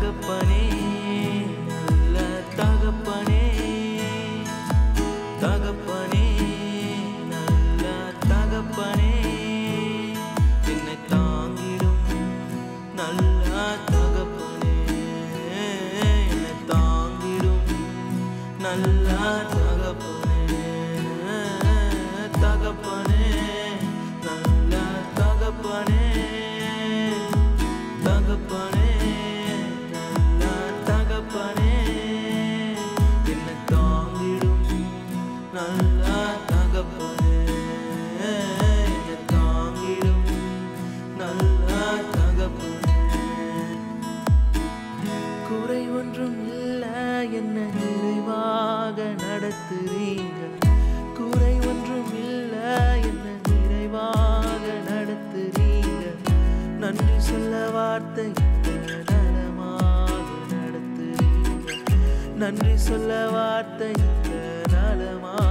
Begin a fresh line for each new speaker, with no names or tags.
தகப்பனே நல்ல தகப்பனே தகப்பனே நல்ல தகப்பனே என்னை தாங்கிடும் நல்ல தகப்பனே என்னை தாங்கிடும் நல்ல தகப்பனே தகப்பனே நல்ல தகப்பனே தகப்பனே நல்ல தகப்பனே என்னை தாங்கிடும் நல்ல தகப்பனே என்னை தாங்கிடும் நல்ல தகப்பனே குறை ஒன்றும் இல்ல என்ன நிறைவாக நடத்துறீங்க குறை ஒன்றும் இல்ல என்ன நிறைவாக நடத்துறீங்க நன்றி சொல்ல வார்த்தை இல்ல, நலமாக நடத்துறீங்க நன்றி சொல்ல வார்த்தை இல்ல, நலமாக